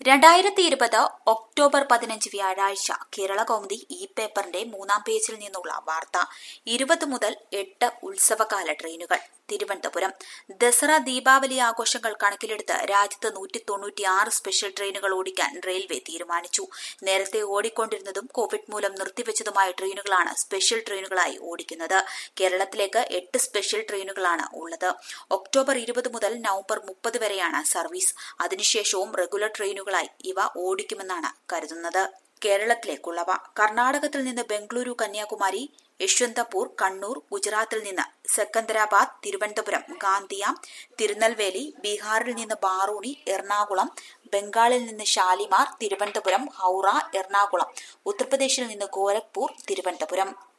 രണ്ടായിരത്തി ഇരുപത് ഒക്ടോബർ പതിനഞ്ച് വ്യാഴാഴ്ച കേരള കൗമുദി ഇ പേപ്പറിന്റെ മൂന്നാം പേജിൽ നിന്നുള്ള വാർത്ത ഇരുപത് മുതൽ എട്ട് ഉത്സവകാല ട്രെയിനുകൾ തിരുവനന്തപുരം ദസറ ദീപാവലി ആഘോഷങ്ങൾ കണക്കിലെടുത്ത് രാജ്യത്ത് നൂറ്റി തൊണ്ണൂറ്റിയാറ് സ്പെഷ്യൽ ട്രെയിനുകൾ ഓടിക്കാൻ റെയിൽവേ തീരുമാനിച്ചു നേരത്തെ ഓടിക്കൊണ്ടിരുന്നതും കോവിഡ് മൂലം നിർത്തിവച്ചതുമായ ട്രെയിനുകളാണ് സ്പെഷ്യൽ ട്രെയിനുകളായി ഓടിക്കുന്നത് കേരളത്തിലേക്ക് എട്ട് സ്പെഷ്യൽ ട്രെയിനുകളാണ് ഉള്ളത് ഒക്ടോബർ ഇരുപത് മുതൽ നവംബർ മുപ്പത് വരെയാണ് സർവീസ് അതിനുശേഷവും റെഗുലർ ട്രെയിനുകളായി ഇവ ഓടിക്കുമെന്നാണ് കരുതുന്നത് കേരളത്തിലേക്കുള്ളവ കർണാടകത്തിൽ നിന്ന് ബംഗളൂരു കന്യാകുമാരി യശ്വന്തപൂർ കണ്ണൂർ ഗുജറാത്തിൽ നിന്ന് സെക്കന്ദരാബാദ് തിരുവനന്തപുരം ഗാന്ധിയാം തിരുനെൽവേലി ബീഹാറിൽ നിന്ന് ബാറൂണി എറണാകുളം ബംഗാളിൽ നിന്ന് ഷാലിമാർ തിരുവനന്തപുരം ഹൌറ എറണാകുളം ഉത്തർപ്രദേശിൽ നിന്ന് ഗോരഖ്പൂർ തിരുവനന്തപുരം